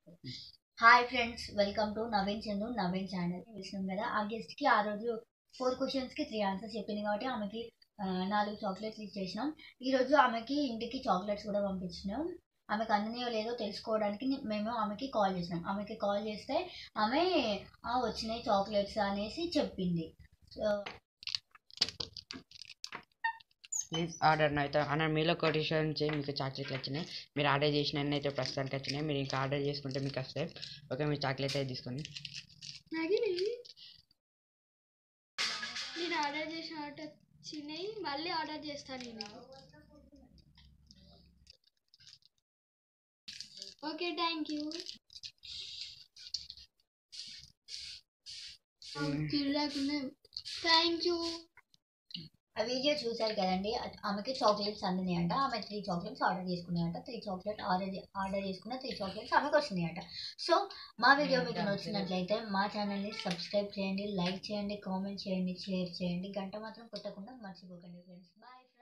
hi friends welcome to Naveen Chandu Naveen channel తెలిసినాం కదా ఆ గెస్ట్ కి ఆ రోజు ఫోర్ క్వశ్చన్స్ కి త్రీ ఆన్సర్స్ చెప్పింది కాబట్టి ఆమెకి ఆ, నాలుగు చాక్లెట్స్ ఇచ్చేసినాం ఈ రోజు ఆమెకి ఇంటికి చాక్లెట్స్ కూడా పంపించినాం ఆమెకు అందినాయో లేదో తెలుసుకోవడానికి ని- మేము ఆమెకి కాల్ చేసినాం ఆమెకి కాల్ చేస్తే ఆమె "ఆ, వచ్చినాయి చాక్లెట్స్ అనేసి చెప్పింది సో ప్లీజ్ ఆర్డర్ అయితే అన్న మీలో కొటేషన్ నుంచి మీకు చాక్లెట్లు వచ్చినాయి మీరు ఆర్డర్ చేసిన అన్ని అయితే ప్రస్తుతానికి వచ్చినాయి మీరు ఇంకా ఆర్డర్ చేసుకుంటే మీకు వస్తాయి ఓకే మీ చాక్లెట్ అయితే తీసుకోండి నాగిని నేను ఆర్డర్ చేసిన ఆర్డర్ వచ్చినాయి మళ్ళీ ఆర్డర్ చేస్తాను నేను ఓకే థ్యాంక్ యూ కిరాకున్నాయి థ్యాంక్ యూ ఆ వీడియో చూసారు కదండి అ- ఆమెకి చాక్లెట్స్ అందినాయంట ఆమె త్రీ చాక్లెట్స్ ఆర్డర్ చేసుకున్నాయంట త్రీ చాక్లెట్ ఆర్డర్ ఆర్డర్ చేసుకున్న త్రీ చాక్లెట్స్ ఆమెకు వచ్చినాయంట సో మా వీడియో మీకు నచ్చినట్లయితే మా ఛానల్ని సబ్స్క్రైబ్ చేయండి లైక్ చేయండి కామెంట్ చేయండి షేర్ చేయండి గంట మాత్రం కొట్టకుండా మర్చిపోకండి ఫ్రెండ్స్ బాయ్